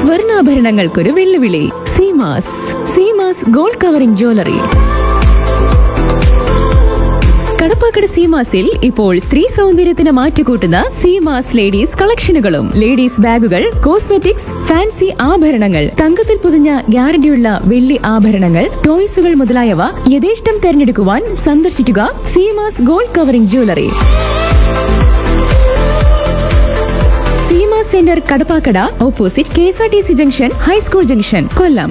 സ്വർണ്ണാഭരണങ്ങൾക്കൊരു വെല്ലുവിളി Seemas Seemas gold covering jewellery Kadappakkada സീമാസിൽ ഇപ്പോൾ സ്ത്രീ സൗന്ദര്യത്തിന് മാറ്റുകൂട്ടുന്ന സീമാസ് ലേഡീസ് കളക്ഷനുകളും ലേഡീസ് ബാഗുകൾ കോസ്മെറ്റിക്സ് ഫാൻസി ആഭരണങ്ങൾ തങ്കത്തിൽ പൊതിഞ്ഞ ഗ്യാരണ്ടിയുള്ള വെള്ളി ആഭരണങ്ങൾ ടോയ്സുകൾ മുതലായവ യഥേഷ്ടം തെരഞ്ഞെടുക്കുവാൻ സന്ദർശിക്കുക Seemas gold covering jewellery Seema centre Kadappakkada opposite K S R T C junction high school junction Kollam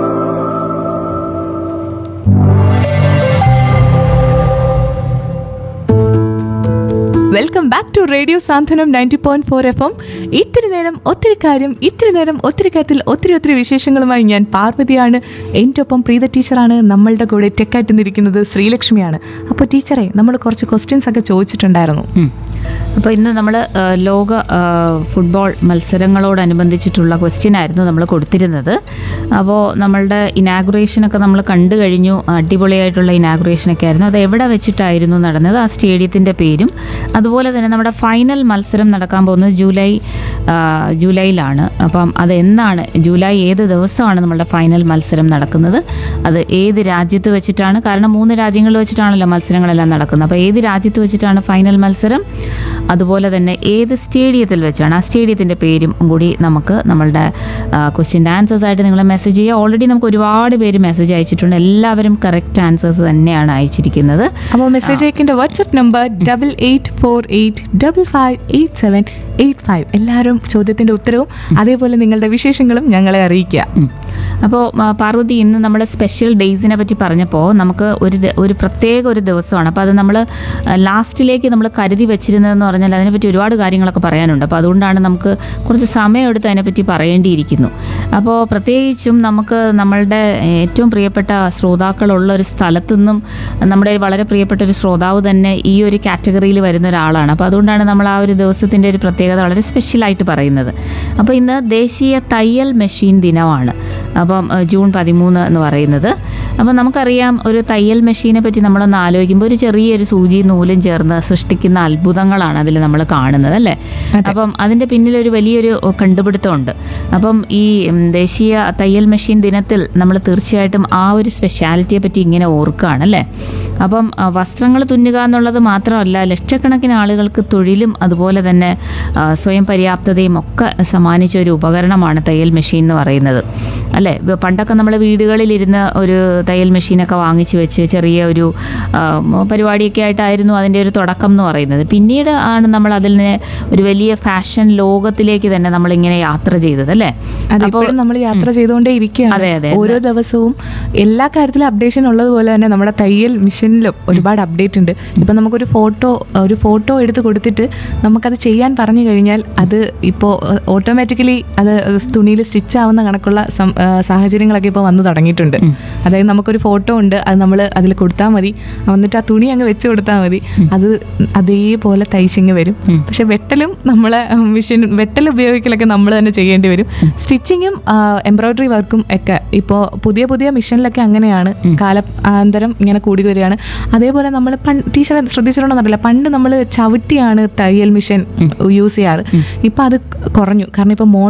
welcome back to radio Santhwanam ninety point four F M ഇത്തിരി നേരം ഒത്തിരി കാര്യം ഇത്തിരി നേരം ഒത്തിരി കാര്യത്തിൽ ഒത്തിരി ഒത്തിരി വിശേഷങ്ങളുമായി ഞാൻ പാർവതിയാണ് എൻ്റെ ഒപ്പം പ്രീത ടീച്ചറാണ് നമ്മളുടെ കൂടെ ടെക്കായിട്ട് നിന്നിരിക്കുന്നത് ശ്രീലക്ഷ്മിയാണ് അപ്പോൾ ടീച്ചറെ നമ്മൾ കുറച്ച് ക്വസ്റ്റ്യൻസ് ഒക്കെ ചോദിച്ചിട്ടുണ്ടായിരുന്നു അപ്പോൾ ഇന്ന് നമ്മൾ ലോക ആ, ഫുട്ബോൾ മത്സരങ്ങളോടനുബന്ധിച്ചിട്ടുള്ള ക്വസ്റ്റ്യൻ ആയിരുന്നു നമ്മൾ കൊടുത്തിരുന്നത് അപ്പോൾ നമ്മളുടെ ഇനാഗുറേഷനൊക്കെ നമ്മൾ കണ്ടു കഴിഞ്ഞു അടിപൊളിയായിട്ടുള്ള ഇനാഗുറേഷനൊക്കെ ആയിരുന്നു അത് എവിടെ വെച്ചിട്ടായിരുന്നു നടന്നത് ആ സ്റ്റേഡിയത്തിൻ്റെ പേരും അതുപോലെ തന്നെ നമ്മുടെ ഫൈനൽ മത്സരം നടക്കാൻ പോകുന്നത് ജൂലൈ ആ, ജൂലൈയിലാണ് അപ്പം അത് എന്നാണ് ജൂലൈ ഏത് ദിവസമാണ് നമ്മളുടെ ഫൈനൽ മത്സരം നടക്കുന്നത് അത് ഏത് രാജ്യത്ത് വെച്ചിട്ടാണ് കാരണം മൂന്ന് രാജ്യങ്ങളിൽ വെച്ചിട്ടാണല്ലോ മത്സരങ്ങളെല്ലാം നടക്കുന്നത് അപ്പോൾ ഏത് രാജ്യത്ത് വെച്ചിട്ടാണ് ഫൈനൽ മത്സരം അതുപോലെ തന്നെ ഏത് സ്റ്റേഡിയത്തിൽ വെച്ചാണ് ആ സ്റ്റേഡിയത്തിൻ്റെ പേരും കൂടി നമുക്ക് നമ്മളുടെ ക്വസ്റ്റ്യൻ ആൻസേഴ്സ് ആയിട്ട് നിങ്ങൾ മെസ്സേജ് ചെയ്യുക ഓൾറെഡി നമുക്ക് ഒരുപാട് പേര് മെസ്സേജ് അയച്ചിട്ടുണ്ട് എല്ലാവരും കറക്റ്റ് ആൻസേഴ്സ് തന്നെയാണ് അയച്ചിരിക്കുന്നത് അപ്പോൾ മെസ്സേജ് അയക്കേണ്ട WhatsApp number double eight four eight double five eight seven eight five എല്ലാവരും ചോദ്യത്തിൻ്റെ ഉത്തരവും അതേപോലെ നിങ്ങളുടെ വിശേഷങ്ങളും ഞങ്ങളെ അറിയിക്കുക അപ്പോൾ പാർവതി ഇന്ന് നമ്മൾ സ്പെഷ്യൽ ഡേയ്സിനെ പറ്റി പറഞ്ഞപ്പോൾ നമുക്ക് ഒരു ദ- ഒരു പ്രത്യേക ഒരു ദിവസമാണ് അപ്പോൾ അത് നമ്മൾ ലാസ്റ്റിലേക്ക് നമ്മൾ കരുതി വെച്ചിരുന്നതെന്ന് പറഞ്ഞാൽ അതിനെപ്പറ്റി ഒരുപാട് കാര്യങ്ങളൊക്കെ പറയാനുണ്ട് അപ്പോൾ അതുകൊണ്ടാണ് നമുക്ക് കുറച്ച് സമയമെടുത്ത് അതിനെപ്പറ്റി പറയേണ്ടിയിരിക്കുന്നു അപ്പോൾ പ്രത്യേകിച്ചും നമുക്ക് നമ്മളുടെ ഏറ്റവും പ്രിയപ്പെട്ട ശ്രോതാക്കളുള്ള ഒരു സ്ഥലത്തു നിന്നും നമ്മുടെ വളരെ പ്രിയപ്പെട്ട ഒരു ശ്രോതാവ് തന്നെ ഈ ഒരു കാറ്റഗറിയിൽ വരുന്ന ഒരാളാണ് അപ്പോൾ അതുകൊണ്ടാണ് നമ്മൾ ആ ഒരു ദിവസത്തിൻ്റെ ഒരു പ്രത്യേകത വളരെ സ്പെഷ്യലായിട്ട് പറയുന്നത് അപ്പോൾ ഇന്ന് ദേശീയ തയ്യൽ മെഷീൻ ദിനമാണ് അപ്പം ഏഹ്, ജൂൺ പതിമൂന്ന് എന്ന് പറയുന്നത് അപ്പം നമുക്കറിയാം ഒരു തയ്യൽ മെഷീനെ പറ്റി നമ്മളൊന്ന് ആലോചിക്കുമ്പോൾ ഒരു ചെറിയൊരു സൂചി നൂലും ചേർന്ന് സൃഷ്ടിക്കുന്ന അത്ഭുതങ്ങളാണ് അതിൽ നമ്മൾ കാണുന്നത് അല്ലേ അപ്പം അതിൻ്റെ പിന്നിൽ ഒരു വലിയൊരു കണ്ടുപിടുത്തമുണ്ട് അപ്പം ഈ ഉം, ദേശീയ തയ്യൽ മെഷീൻ ദിനത്തിൽ നമ്മൾ തീർച്ചയായിട്ടും ആ ഒരു സ്പെഷ്യാലിറ്റിയെ പറ്റി ഇങ്ങനെ ഓർക്കുകയാണ് അല്ലേ അപ്പം ആ, വസ്ത്രങ്ങൾ തുന്നുക എന്നുള്ളത് മാത്രമല്ല ലക്ഷക്കണക്കിന് ആളുകൾക്ക് തൊഴിലും അതുപോലെ തന്നെ ആ, സ്വയം പര്യാപ്തതയും ഒക്കെ സമ്മാനിച്ച ഒരു ഉപകരണമാണ് തയ്യൽ മെഷീൻ എന്ന് പറയുന്നത് അല്ലേ ഇപ്പൊ പണ്ടൊക്കെ നമ്മൾ വീടുകളിലിരുന്ന് ഒരു തയ്യൽ മെഷീനൊക്കെ വാങ്ങിച്ചു വെച്ച് ചെറിയ ഒരു ആ, പരിപാടിയൊക്കെ ആയിട്ടായിരുന്നു അതിൻ്റെ ഒരു തുടക്കം എന്ന് പറയുന്നത് പിന്നീട് ആണ് നമ്മൾ അതിനെ ഒരു വലിയ ഫാഷൻ ലോകത്തിലേക്ക് തന്നെ നമ്മളിങ്ങനെ യാത്ര ചെയ്തത് അല്ലേ അപ്പോൾ അതിപ്പോഴും നമ്മൾ യാത്ര ചെയ്തുകൊണ്ടേ ഇരിക്കുകയാണ് അതെ, അതെ. ഓരോ ദിവസവും എല്ലാ കാര്യത്തിലും അപ്ഡേഷൻ ഉള്ളതുപോലെ തന്നെ നമ്മുടെ തയ്യൽ മിഷനിലും ഒരുപാട് അപ്ഡേറ്റ് ഉണ്ട് ഇപ്പം നമുക്കൊരു ഫോട്ടോ ഒരു ഫോട്ടോ എടുത്ത് കൊടുത്തിട്ട് നമുക്കത് ചെയ്യാൻ പറഞ്ഞു കഴിഞ്ഞാൽ അത് ഇപ്പോൾ ഓട്ടോമാറ്റിക്കലി അത് തുണിയിൽ സ്റ്റിച്ച് ആവുന്ന കണക്കുള്ള സം- ആ, സാഹചര്യങ്ങളൊക്കെ ഇപ്പോൾ വന്നു തുടങ്ങിയിട്ടുണ്ട് അതായത് നമുക്കൊരു ഫോട്ടോ ഉണ്ട് അത് നമ്മൾ അതിൽ കൊടുത്താൽ മതി എന്നിട്ട് ആ തുണി അങ്ങ് വെച്ച് കൊടുത്താൽ മതി അത് അതേപോലെ തയ്ച്ചിങ്ങ് വരും പക്ഷെ വെട്ടലും നമ്മളെ മെഷീൻ വെട്ടൽ ഉപയോഗിക്കലൊക്കെ നമ്മൾ തന്നെ ചെയ്യേണ്ടി വരും സ്റ്റിച്ചിങ്ങും എംബ്രോയിഡറി വർക്കും ഒക്കെ ഇപ്പോൾ പുതിയ പുതിയ മിഷനിലൊക്കെ അങ്ങനെയാണ് കാലാന്തരം ഇങ്ങനെ കൂടി വരികയാണ് അതേപോലെ നമ്മൾ പണ്ട് ടീച്ചറെ ശ്രദ്ധിച്ചിട്ടുണ്ടോന്നറിയില്ല പണ്ട് നമ്മൾ ചവിട്ടിയാണ് തയ്യൽ മിഷൻ യൂസ് ചെയ്യാറ് ഇപ്പം അത് കുറഞ്ഞു കാരണം ഇപ്പം